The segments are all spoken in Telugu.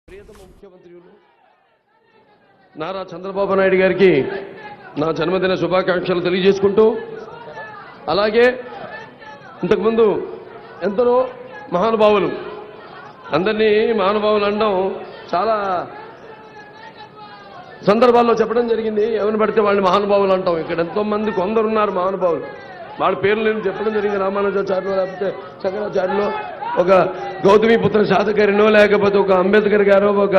ప్రియతమ ముఖ్యమంత్రులు నారా చంద్రబాబు నాయుడు గారికి నా జన్మదిన శుభాకాంక్షలు తెలియజేసుకుంటూ అలాగే ఇంతకుముందు ఎందరో మహానుభావులు అందరినీ మహానుభావులు అనడం చాలా సందర్భాల్లో చెప్పడం జరిగింది ఎవరిని పడితే వాళ్ళని మహానుభావులు అంటాం ఇక్కడ ఎంతో మంది కొందరు ఉన్నారు మహానుభావులు వాళ్ళ పేర్లు నేను చెప్పడం జరిగింది రామానుజాచార్యులు లేకపోతే శంకరాచార్యులు ఒక గౌతమిపుత్ర శాతకరినో లేకపోతే ఒక అంబేద్కర్ గారు ఒక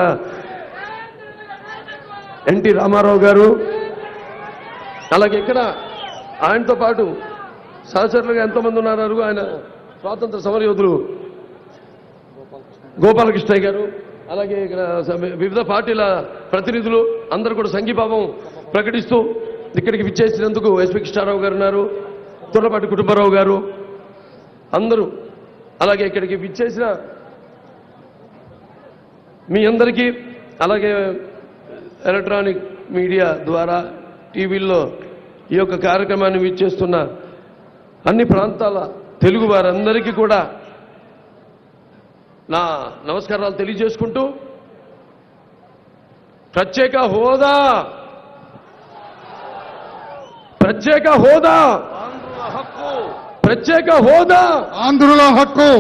ఎన్టీ రామారావు గారు అలాగే ఇక్కడ ఆయనతో పాటు సహచరులుగా ఎంతోమంది ఉన్నారు ఆయన స్వాతంత్ర సమరయోధులు గోపాలకృష్ణయ్య గారు అలాగే ఇక్కడ స- వివిధ పార్టీల ప్రతినిధులు అందరూ కూడా సంఘీభావం ప్రకటిస్తూ ఇక్కడికి విచ్చేసినందుకు ఎస్పీ కృష్ణారావు గారు ఉన్నారు తుర్లపాటి కుటుంబరావు గారు అందరూ అలాగే ఇక్కడికి విచ్చేసిన మీ అందరికీ అలాగే ఎలక్ట్రానిక్ మీడియా ద్వారా టీవీల్లో ఈ యొక్క కార్యక్రమాన్ని విచ్చేస్తున్న అన్ని ప్రాంతాల తెలుగు వారందరికీ కూడా నా నమస్కారాలు తెలియజేసుకుంటూ ప్రత్యేక హోదా ప్రత్యేక హోదా ప్రత్యేక హోదా ఆంధ్రుల హక్కు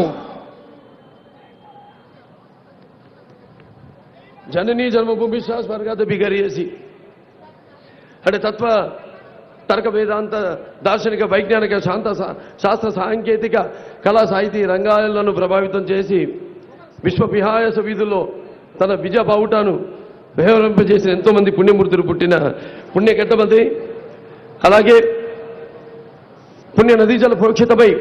జననీ జన్మభూమి స్వర్గాత బిగరియేసి అంటే తత్వ తర్క వేదాంత దార్శనిక వైజ్ఞానిక శాంత శా- శాస్త్ర సాంకేతిక కళా సాహితీ రంగాలను ప్రభావితం చేసి విశ్వ విహాయస వీధుల్లో తన విజయ బావుటాను వ్యవహరింపజేసిన ఎంతో మంది పుణ్యమూర్తులు పుట్టిన పుణ్యగడ్డమది అలాగే పుణ్య నదీజల ప్రోక్షితమై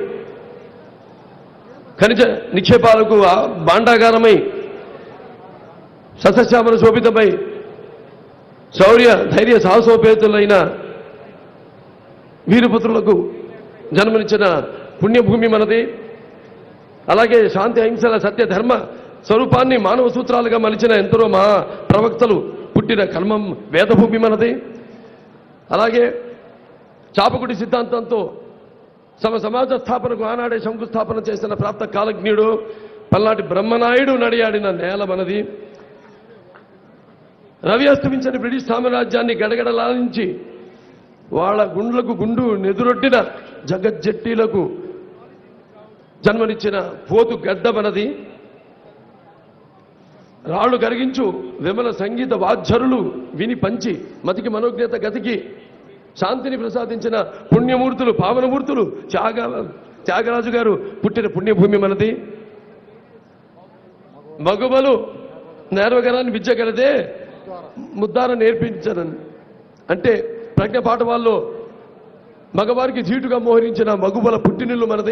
ఖనిజ నిక్షేపాలకు ఆ భాండాగారమై సస్యశ్యామల శోభితమై శౌర్య ధైర్య సాహసోపేతులైన వీరపుత్రులకు జన్మనిచ్చిన పుణ్యభూమి మనది అలాగే శాంతి అహింసల సత్య ధర్మ స్వరూపాన్ని మానవ సూత్రాలుగా మలిచిన ఎందరో మా ప్రవక్తలు పుట్టిన కర్మం వేదభూమి మనది అలాగే చాపకుడి సిద్ధాంతంతో సమ సమాజ స్థాపనకు ఆనాడే శంకుస్థాపన చేసిన ప్రాప్త కాలజ్ఞుడు పల్నాటి బ్రహ్మనాయుడు నడియాడిన నేల మనది రవి అస్తమించని బ్రిటిష్ సామ్రాజ్యాన్ని గడగడలాలించి వాళ్ళ గుండ్లకు గుండు నెదురొట్టిన జగజ్జట్టీలకు జన్మనిచ్చిన పోతు గడ్డ మనది రాళ్లు కరిగించు విమల సంగీత వాద్యరులు విని పంచి మతికి మనోజ్ఞత గతికి శాంతిని ప్రసాదించిన పుణ్యమూర్తులు పావనమూర్తులు త్యాగ త్యాగరాజు గారు పుట్టిన పుణ్యభూమి మనది మగుబలు నేర్వగరాన్ని విద్య కలదే ముద్దార నేర్పించనని అంటే ప్రజ్ఞ పాఠవాల్లో మగవారికి ధీటుగా మోహరించిన మగుబల పుట్టినిల్లు మనది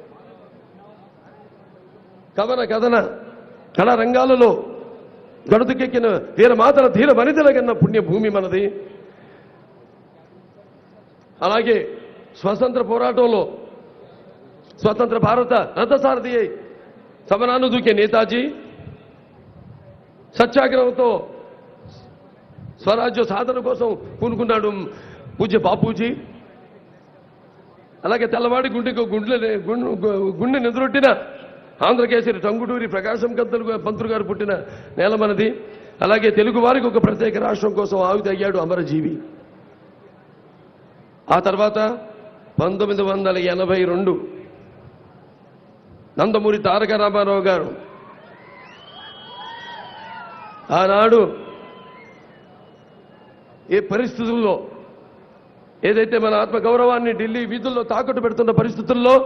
కవన కథన కళా రంగాలలో గడుతుకెక్కిన వీరమాతల ధీర వనితల కన్న పుణ్యభూమి మనది అలాగే స్వతంత్ర పోరాటంలో స్వతంత్ర భారత రథసారథి అయి సమరాన్ని దూకే నేతాజీ సత్యాగ్రహంతో స్వరాజ్య సాధన కోసం పూనుకున్నాడు పూజ్య బాపూజీ అలాగే తెల్లవాడి గుండెకు గుండె గుండె నిద్రొట్టిన ఆంధ్రకేసరి టంగుటూరి ప్రకాశం గద్దలు పంతులు గారు పుట్టిన నేల మనది అలాగే తెలుగు వారికి ఒక ప్రత్యేక రాష్ట్రం కోసం ఆవితి అయ్యాడు అమరజీవి ఆ తర్వాత పంతొమ్మిది వందల ఎనభై రెండు నందమూరి తారక రామారావు గారు ఆనాడు ఏ పరిస్థితుల్లో ఏదైతే మన ఆత్మ గౌరవాన్ని ఢిల్లీ వీధుల్లో తాకట్టు పెడుతున్న పరిస్థితుల్లో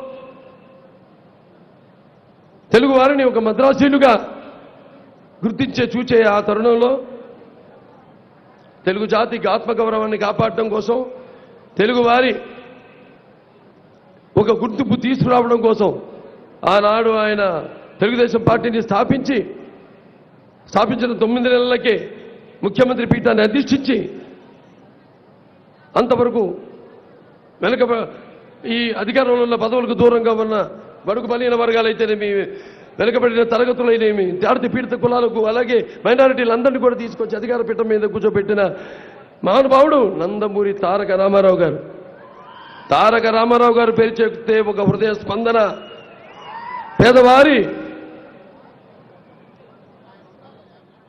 తెలుగు వారిని ఒక మద్రాసీలుగా గుర్తించే చూచే ఆ తరుణంలో తెలుగు జాతికి ఆత్మగౌరవాన్ని కాపాడడం కోసం తెలుగు వారి ఒక గుర్తింపు తీసుకురావడం కోసం ఆనాడు ఆయన తెలుగుదేశం పార్టీని స్థాపించి స్థాపించిన తొమ్మిది నెలలకే ముఖ్యమంత్రి పీఠాన్ని అధిష్ఠించి అంతవరకు వెనుక ఈ అధికారంలో ఉన్న పదవులకు దూరంగా ఉన్న బడుగు బలహీన వర్గాలైతేనేమి వెనుకబడిన తరగతులైనేమి జాతి పీడిత కులాలకు అలాగే మైనారిటీలందరినీ కూడా తీసుకొచ్చి అధికార పీఠం మీద కూర్చోబెట్టిన మహానుభావుడు నందమూరి తారక రామారావు గారు తారక రామారావు గారు పేరు చెప్తే ఒక హృదయ స్పందన పేదవారి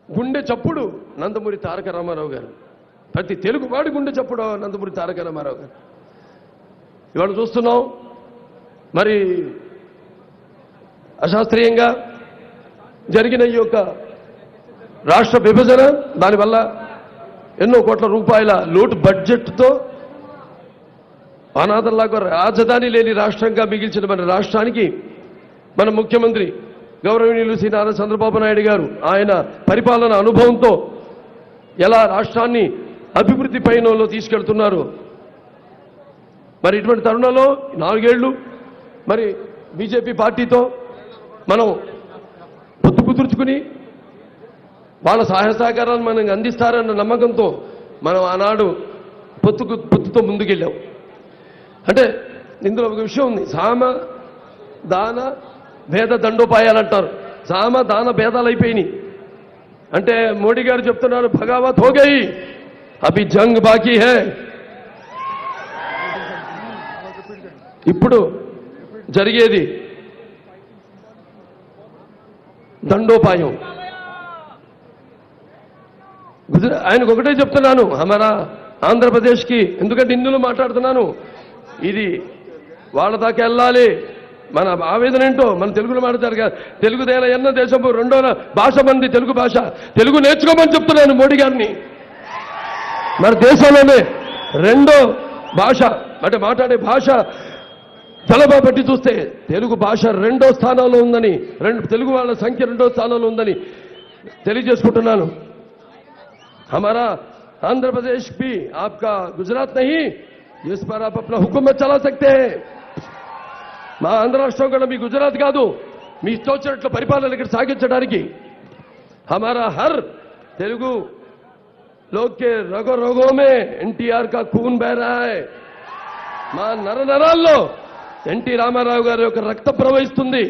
గుండె చప్పుడు నందమూరి తారక రామారావు గారు ప్రతి తెలుగువాడి గుండె చప్పుడు నందమూరి తారక రామారావు గారు ఇవాళ చూస్తున్నాం మరి అశాస్త్రీయంగా జరిగిన ఈ యొక్క రాష్ట్ర విభజన దానివల్ల ఎన్నో కోట్ల రూపాయల లోటు బడ్జెట్తో అనాథల్లాగా రాజధాని లేని రాష్ట్రంగా మిగిల్చిన మన రాష్ట్రానికి మన ముఖ్యమంత్రి గౌరవనీయులు శ్రీ నారా చంద్రబాబు నాయుడు గారు ఆయన పరిపాలన అనుభవంతో ఎలా రాష్ట్రాన్ని అభివృద్ధి పయనంలో తీసుకెళ్తున్నారు మరి ఇటువంటి తరుణంలో నాలుగేళ్లు మరి బీజేపీ పార్టీతో మనం పొత్తు కుదుర్చుకుని వాళ్ళ సహాయ సహకారాలు మనకు అందిస్తారన్న నమ్మకంతో మనం ఆనాడు పొత్తుకు పొత్తుతో ముందుకెళ్ళాం అంటే ఇందులో ఒక విషయం ఉంది సామ దాన భేద దండోపాయాలు అంటారు సామ దాన భేదాలు అయిపోయినాయి అంటే మోడీ గారు చెప్తున్నారు భగావత్ హోగయి అభి జంగ్ బాకీ హే ఇప్పుడు జరిగేది దండోపాయం గుజరా ఆయనకు ఒకటే చెప్తున్నాను హమారా ఆంధ్రప్రదేశ్కి ఎందుకంటే ఇందులో మాట్లాడుతున్నాను ఇది వాళ్ళ దాకా వెళ్ళాలి మన ఆవేదన ఏంటో మన తెలుగులో మాట్లాడతారు కదా తెలుగుదేన ఎన్న దేశం రెండో భాష మంది తెలుగు భాష తెలుగు నేర్చుకోమని చెప్తున్నాను మోడీ గారిని మన దేశంలోనే రెండో భాష అంటే మాట్లాడే భాష జలబా పెట్టి చూస్తే తెలుగు భాష రెండో స్థానంలో ఉందని రెండు తెలుగు వాళ్ళ సంఖ్య రెండో స్థానంలో ఉందని తెలియజేసుకుంటున్నాను हमारा आंध्र प्रदेश भी आपका गुजरात नहीं जिस पर आप अपना हुकूमत चला सकते हैं మా ఆంధ్ర రాష్ట్రం కూడా మీ గుజరాత్ కాదు మీ ఇష్టం వచ్చినట్లు పరిపాలన ఇక్కడ సాగించడానికి हमारा हर తెలుగు लोग के रगो रगो में एनटीआर का खून बह रहा है మా నర నరాల్లో ఎన్టీ రామారావు గారి యొక్క రక్త ప్రవహిస్తుంది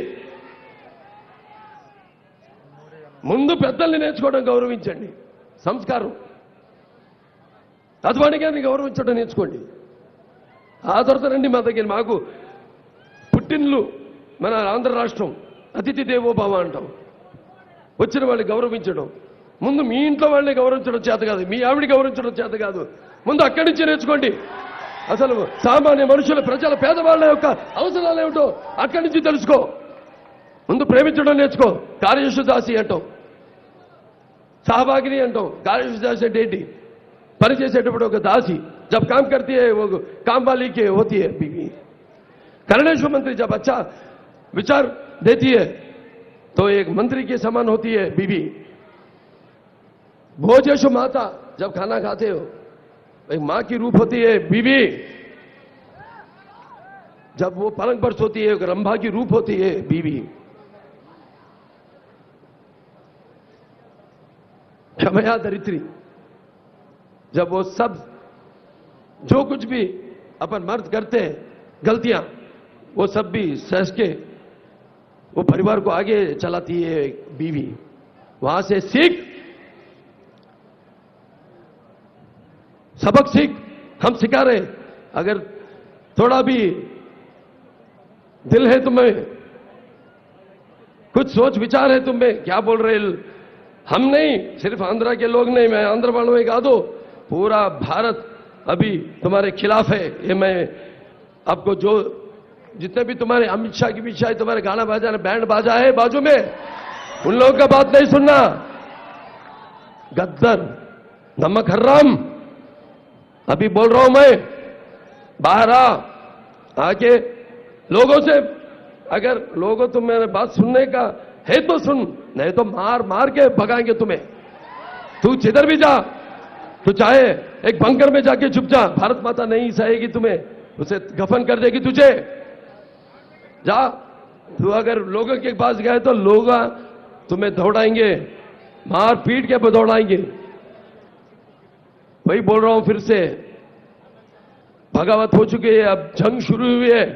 ముందు పెద్దల్ని నేర్చుకోవడం గౌరవించండి సంస్కారం అద్వాని గారిని గౌరవించడం నేర్చుకోండి ఆ తర్వాత రండి మా దగ్గర మాకు పుట్టిన్లు మన ఆంధ్ర రాష్ట్రం అతిథి దేవోభావ అంటాం వచ్చిన వాళ్ళని గౌరవించడం ముందు మీ ఇంట్లో వాళ్ళని గౌరవించడం చేత కాదు మీ ఆవిడ గౌరవించడం చేత కాదు ముందు అక్కడి నుంచి నేర్చుకోండి అసలు సామాన్య మనుషుల ప్రజల పేదవాళ్ళ యొక్క అవసరాలు ఏమిటో అక్కడి నుంచి తెలుసుకో ముందు ప్రేమించడం నేర్చుకో కార్యశు దాసి అంటాం సహభాగిని అంటాం కార్యశు దాసి అంటే ఏంటి పని చేసేటప్పుడు ఒక దాసి జబ్ కామ్ కర్తీ హై वो काम वाली के होती है बीवी करुणेश्वर मंत्री जब अच्छा विचार देती है तो एक मंत्री के समान होती है बीवी भोजेशु माता जब खाना खाते हो एक माँ की रूप होती है बीवी जब वो पलंग पर सोती है एक रंभा की रूप होती है बीवी क्षमया दरित्री जब वो सब जो कुछ भी अपन मर्द करते हैं गलतियां वो सब भी सहज के वो परिवार को आगे चलाती है एक बीवी वहां से सीख सबक सीख हम सिखा रहे अगर थोड़ा भी दिल है तुम्हें कुछ सोच विचार है तुम्हें क्या बोल रहे हम नहीं सिर्फ आंध्रा के लोग नहीं मैं आंध्र वालों में गा दो पूरा भारत अभी तुम्हारे खिलाफ है ये मैं आपको जो जितने भी तुम्हारे अमित शाह की पीछे तुम्हारे गाना बाजा बैंड बाजा है बाजू में उन लोगों का बात नहीं सुनना गद्दर नमक हर्राम अभी बोल रहा हूं मैं बाहर आ आके लोगों से अगर लोगों तुम मेरे बात सुनने का है तो सुन नहीं तो मार मार के भगाएंगे तुम्हें तू जिधर भी जा तू चाहे एक बंकर में जाके छुप जा भारत माता नहीं सहेगी तुम्हें उसे गफन कर देगी तुझे जा तू अगर लोगों के पास गए तो लोग तुम्हें दौड़ाएंगे मार पीट के दौड़ाएंगे वही बोल रहा हूं फिर से भगावत हो चुकी है अब जंग शुरू हुई है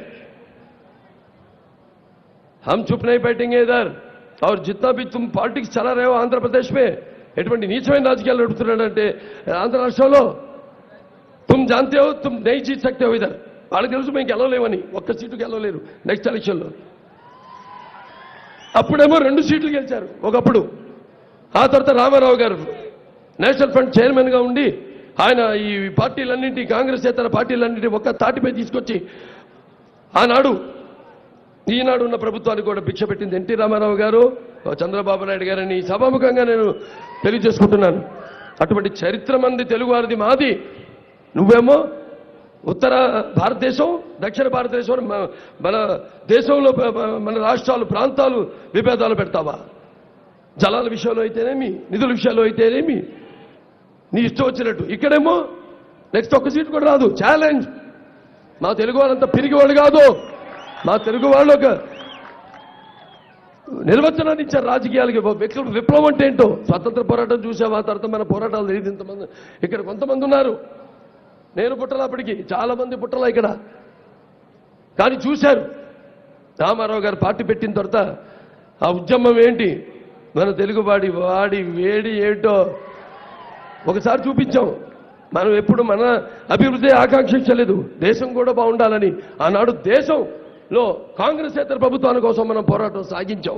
हम चुप नहीं बैठेंगे इधर और जितना भी तुम पॉलिटिक्स चला रहे हो आंध्र प्रदेश में ఎటువంటి నీచమైన రాజకీయాలు నడుపుతున్నాడంటే ఆంధ్ర రాష్ట్రంలో తుమ్ జాంతే హో తుమ్ నై జీత్ సక్తే హో ఇధర్ వాళ్ళకి తెలుసు మేము గెలవలేమని ఒక్క సీటు గెలవలేరు నెక్స్ట్ ఎలక్షన్లో అప్పుడేమో రెండు సీట్లు గెలిచారు ఒకప్పుడు ఆ తర్వాత రామారావు గారు నేషనల్ ఫ్రంట్ చైర్మన్గా ఉండి ఆయన ఈ పార్టీలన్నింటి కాంగ్రెస్ ఇతర పార్టీలన్నింటి ఒక్క తాటిపై తీసుకొచ్చి ఆనాడు ఈనాడు ఉన్న ప్రభుత్వానికి కూడా భిక్ష పెట్టింది ఎన్టీ రామారావు గారు చంద్రబాబు నాయుడు గారని సభాముఖంగా నేను తెలియజేసుకుంటున్నాను అటువంటి చరిత్ర మంది తెలుగువారిది మాది నువ్వేమో ఉత్తర భారతదేశం దక్షిణ భారతదేశం మన- మన దేశంలో ప- ప- మన రాష్ట్రాలు ప్రాంతాలు విభేదాలు పెడతావా జలాల విషయంలో అయితేనేమి నిధుల విషయంలో అయితేనేమి నీ ఇష్టం వచ్చినట్టు ఇక్కడేమో నెక్స్ట్ ఒక్క సీట్ కూడా రాదు ఛాలెంజ్ మా తెలుగు వాళ్ళంతా పిరిగి వాళ్ళు కాదు మా తెలుగు వాళ్ళు ఒక నిర్వచనాన్ని ఇచ్చారు రాజకీయాలకి విప్లవం విప్లవం అంటే ఏంటో స్వతంత్ర పోరాటం చూసావా తర్వాత మన పోరాటాలు తెలియదు ఇంతమంది ఇక్కడ కొంతమంది ఉన్నారు నేను పుట్టలా అప్పటికి చాలా మంది పుట్టలా ఇక్కడ కానీ చూశారు రామారావు గారు పార్టీ పెట్టిన తర్వాత ఆ ఉద్యమం ఏంటి మన తెలుగు వాడి వాడి వేడి ఏంటో ఒకసారి చూపించాం మనం ఎప్పుడు మన అభివృద్ధి ఆకాంక్షించలేదు దేశం కూడా బాగుండాలని ఆనాడు దేశంలో కాంగ్రెసేతర ప్రభుత్వాల కోసం మనం పోరాటం సాగించాం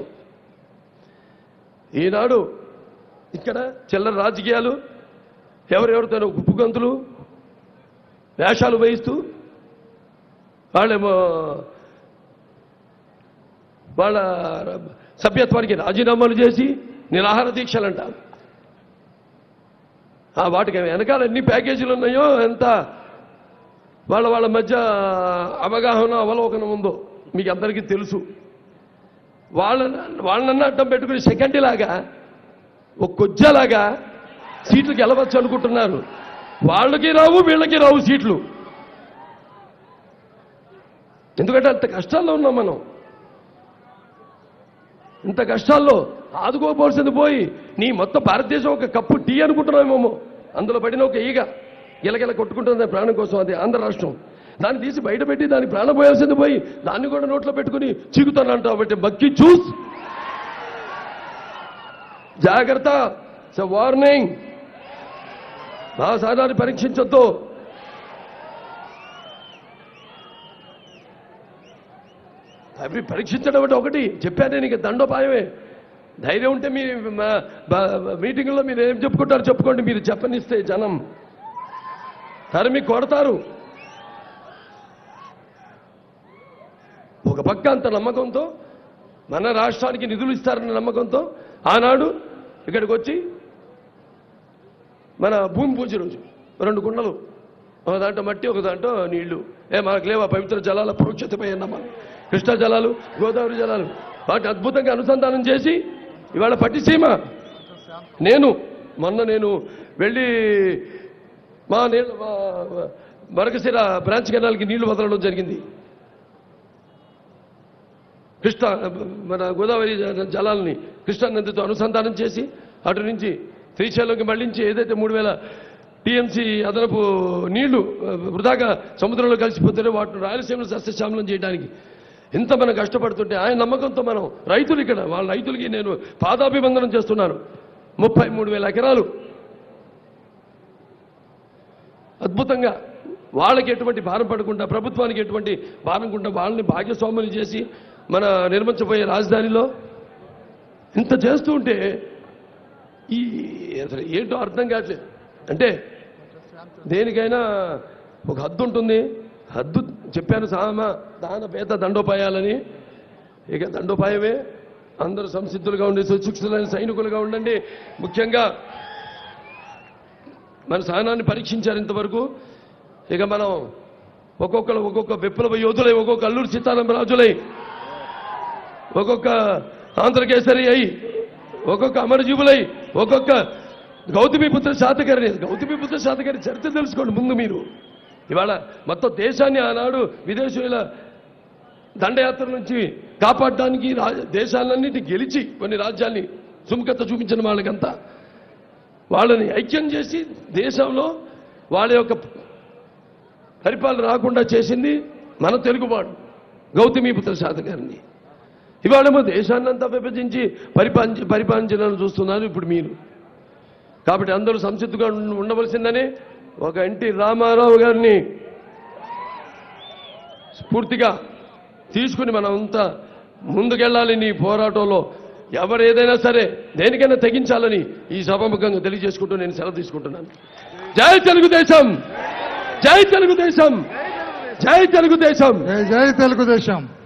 ఈనాడు ఇక్కడ చిల్లర రాజకీయాలు ఎవరెవరితోనో గుప్పుగంతులు వేషాలు వేయిస్తూ వాళ్ళేమో వాళ్ళ సభ్యత్వానికి రాజీనామాలు చేసి నిరాహార దీక్షలు అంటారు ఆ వాటికి వెనకాల ఎన్ని ప్యాకేజీలు ఉన్నాయో ఎంత వాళ్ళ వాళ్ళ మధ్య అవగాహన అవలోకనం ఉందో మీకు అందరికీ తెలుసు వాళ్ళ వాళ్ళన్న అడ్డం పెట్టుకుని సెకండ్ లాగా ఒక కొజ్జలాగా సీట్లు గెలవచ్చు అనుకుంటున్నారు వాళ్ళకి రావు వీళ్ళకి రావు సీట్లు ఎందుకంటే అంత కష్టాల్లో ఉన్నాం మనం ఇంత కష్టాల్లో ఆదుకోపోవాల్సింది పోయి నీ మొత్తం భారతదేశం ఒక కప్పు టీ అనుకుంటున్నామేమో అందులో పడిన ఒక ఈగ గిలగిల కొట్టుకుంటుంది ప్రాణం కోసం అది ఆంధ్ర రాష్ట్రం దాన్ని తీసి బయట పెట్టి దానికి ప్రాణం పోయాల్సింది పోయి దాన్ని కూడా నోట్లో పెట్టుకుని చీకుతానంటావు కాబట్టి మక్కి చూస్ జాగ్రత్త వార్నింగ్ నా సాధాన్ని పరీక్షించొద్దు అవి పరీక్షించడం అంటే ఒకటి చెప్పాను నీకు దండోపాయమే ధైర్యం ఉంటే మీ మా- బ- బ- మీటింగుల్లో మీరు ఏం చెప్పుకుంటారు చెప్పుకోండి మీరు చెప్పనిస్తే జనం తరిమి కొడతారు ఒక పక్క అంత నమ్మకంతో మన రాష్ట్రానికి నిధులు ఇస్తారన్న నమ్మకంతో ఆనాడు ఇక్కడికి వచ్చి మన భూమి పూజ రోజు రెండు కుండలు ఒక దాంట్లో మట్టి ఒక దాంట్లో నీళ్లు ఏ మనకు లేవా పవిత్ర జలాల పురుక్షతపై అన్నమా కృష్ణా జలాలు గోదావరి జలాలు వాటిని అద్భుతంగా అనుసంధానం చేసి ఇవాళ పట్టిసీమ నేను మొన్న నేను వెళ్ళి మా నీళ్ళు మా మరకశిర బ్రాంచ్ కెనాల్కి నీళ్లు వదలడం జరిగింది కృష్ణ మన గోదావరి జ- జలాలని కృష్ణా నదితో అనుసంధానం చేసి అటు నుంచి శ్రీశైలంకి మళ్లించి ఏదైతే మూడు వేల టీఎంసీ అదనపు నీళ్లు ఆ, వృధాగా సముద్రంలో కలిసిపోతుంటే వాటిని రాయలసీమలో సస్యశ్యామలం చేయడానికి ఇంత మనం కష్టపడుతుంటే ఆయన నమ్మకంతో మనం రైతులు ఇక్కడ వాళ్ళ రైతులకి నేను పాదాభివందనం చేస్తున్నాను ముప్పై మూడు వేల ఎకరాలు అద్భుతంగా వాళ్ళకి ఎటువంటి భారం పడకుండా ప్రభుత్వానికి ఎటువంటి భారం కుండా వాళ్ళని భాగ్యస్వాములు చేసి మన నిర్మించబోయే రాజధానిలో ఇంత చేస్తూ ఉంటే ఈ అసలు ఏంటో అర్థం కావట్లేదు అంటే దేనికైనా ఒక హద్దు ఉంటుంది హద్దు చెప్పాను సామ దాన పేద దండోపాయాలని ఇక దండోపాయమే అందరూ సంసిద్ధులుగా ఉండి సుశిక్షితులైన సైనికులుగా ఉండండి ముఖ్యంగా మన సహనాన్ని పరీక్షించారు ఇంతవరకు ఇక మనం ఒక్కొక్కరు ఒక్కొక్క విప్లవ యోధులై ఒక్కొక్క అల్లూరు సీతారాం రాజులై ఒక్కొక్క ఆంధ్రకేసరి అయి ఒక్కొక్క అమరజీవులై ఒక్కొక్క గౌతమిపుత్ర శాతకర్ణి గౌతమిపుత్ర శాతకర్ణి చరిత్ర తెలుసుకోండి ముందు మీరు ఇవాళ మొత్తం దేశాన్ని ఆనాడు విదేశీయుల దండయాత్ర నుంచి కాపాడడానికి రా- దేశాలన్నింటి గెలిచి కొన్ని రాజ్యాల్ని సుముఖత చూపించిన వాళ్ళకంతా వాళ్ళని ఐక్యం చేసి దేశంలో వాళ్ళ యొక్క పరిపాలన రాకుండా చేసింది మన తెలుగువాడు గౌతమీపుత్ర శాతకర్ణి ఇవాళేమో దేశాన్నంతా విభజించి పరిపాలించి పరిపాలించాలని చూస్తున్నారు ఇప్పుడు మీరు కాబట్టి అందరూ సంసిద్ధంగా ఉండ- ఉండవలసిందని ఒక ఎన్టీ రామారావు గారిని స్ఫూర్తిగా తీసుకుని మనం అంతా ముందుకెళ్ళాలి నీ పోరాటంలో ఎవరు ఏదైనా సరే దేనికైనా తెగించాలని ఈ సభాముఖంగా తెలియజేసుకుంటూ నేను సెలవు తీసుకుంటున్నాను జై తెలుగుదేశం జై తెలుగుదేశం జై తెలుగుదేశం జై జై తెలుగుదేశం